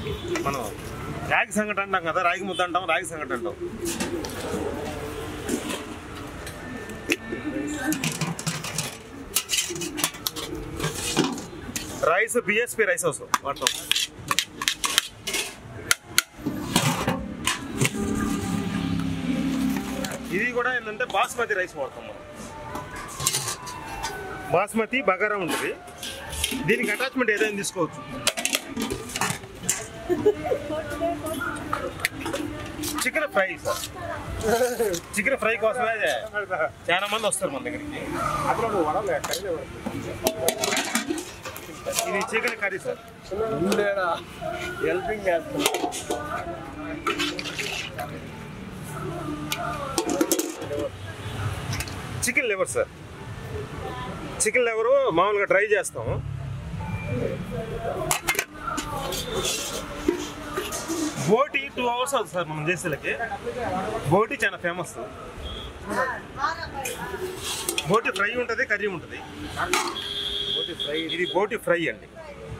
మనం రాగి సంగటి అంటాం కదా రాగి ముద్ద అంటాం రాగి సంగటి అంటాం రైస్ బిఎస్పి రైస్ హౌస్ వాడతాం ఇది కూడా ఏంటంటే బాస్మతి రైస్ వాడతాం మనం బాస్మతి బగారా ఉంటుంది దీనికి అటాచ్మెంట్ ఏదైనా తీసుకోవచ్చు chicken fry sir chicken fry కోసమే చాలా మంది వస్తారు మన దగ్గరికి ఇది చికెన్ కర్రీ సార్ హెల్పింగ్ చేస్తున్నా chicken liver sir chicken liver మామూలుగా డ్రై చేస్తాము బోటి టూ అవర్స్ అవుతుంది సార్ మనం చేసేలకి బోటి చాలా ఫేమస్ బోటి ఫ్రై ఉంటుంది కర్రీ ఉంటుంది ఫ్రై ఇది బోటి ఫ్రై అండి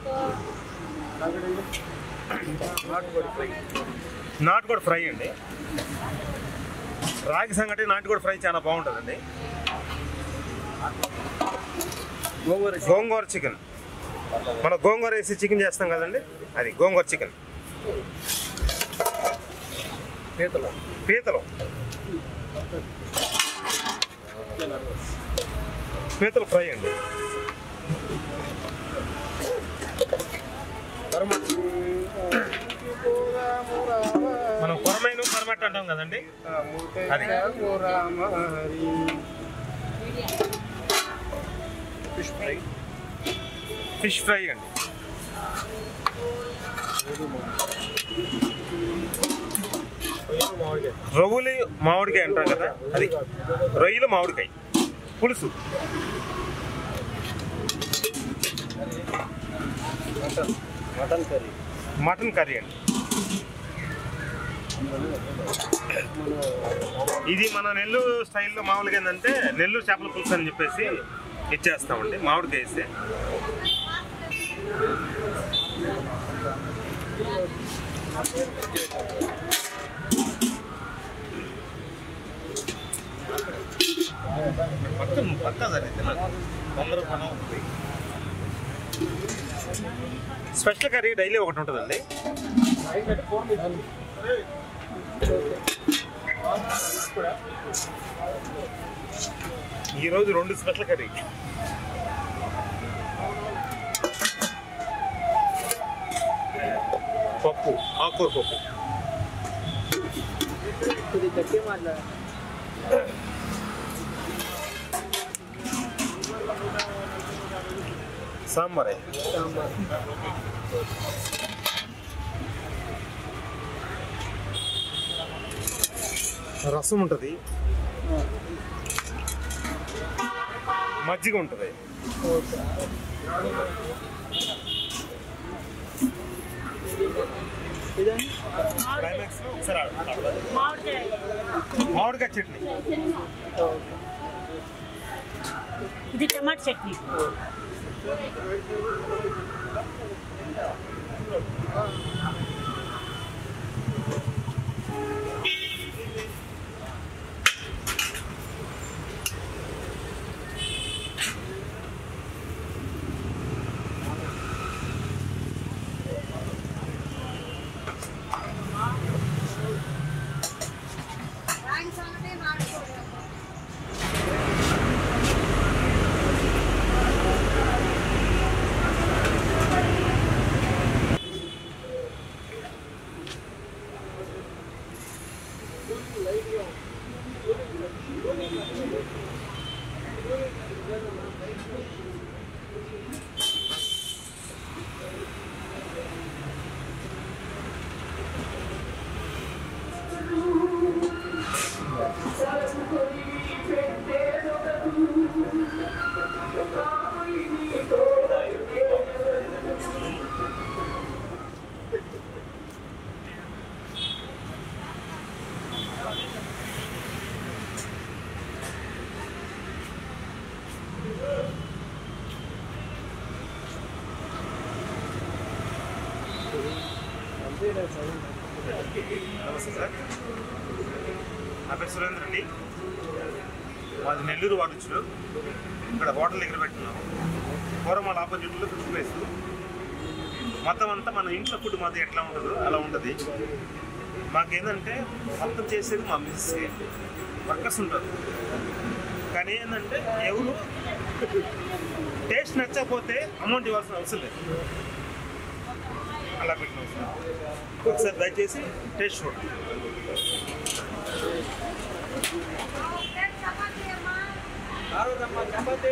నాటుకోడి ఫ్రై నాటుకోడి ఫ్రై అండి రాగి సంగటి నాటుకోడి ఫ్రై చాలా బాగుంటుందండి గోంగూర గోంగూర చికెన్ మన గోంగూర వేసి చికెన్ చేస్తాం కదండి అది గోంగూర చికెన్ పీతలు పీతలు పీతలు ఫ్రై అండి మనం కొరమైన కొరమట్ట అంటాం కదండి అది. ఫిష్ ఫ్రై ఫిష్ ఫ్రై అండి రొవ్వులు మామిడికాయ అంటాం కదా అది రొయ్యలు మామిడికాయ పులుసు mutton mutton curry mutton curry అండి ఇది మన నెల్లూరు స్టైల్లో మామూలుగా ఏంటంటే నెల్లూరు చేపల పులుసు అని చెప్పేసి ఇచ్చేస్తామండి మామిడికాయ వేస్తే పక్కన పక్క జరిగింది నాకు తొందర పని అవుతుంది స్పెషల్ కర్రీ డైలీ ఒకటి ఉంటుందండి ఈరోజు రెండు స్పెషల్ కర్రీ పప్పు ఆకూర పప్పు ఇది గట్టి మాట్లాడ సాంబార్ సాంబార్ రసం ఉంటుంది మజ్జిగ ఉంటుంది ఓకే ఇదండి క్లైమాక్స్ ఒకసారి ఆడతారు. మామిడికాయ చట్నీ ఓకే ఇది టమాటా చట్నీ నమస్తే సార్ నా పేరు సురేంద్ర అండి మాది నెల్లూరు వాటిచ్చులు ఇక్కడ హోటల్ దగ్గర పెట్టున్నాము పూర్వమాల ఆపోజిట్లో ఫిఫ్త్ ప్లేస్ మొత్తం అంతా మన ఇంట్లో ఫుడ్ మాది ఎట్లా ఉంటుందో అలా ఉంటుంది మాకేంటంటే మొత్తం చేసేది మా మిస్సెస్ వర్కర్స్ ఉంటారు కానీ ఏంటంటే ఎవరు టేస్ట్ నచ్చకపోతే అమౌంట్ ఇవ్వాల్సిన అవసరం లేదు అలా పెట్టినాం సార్ ఒకసారి దయచేసి టేస్ట్ చూడండి చపాతి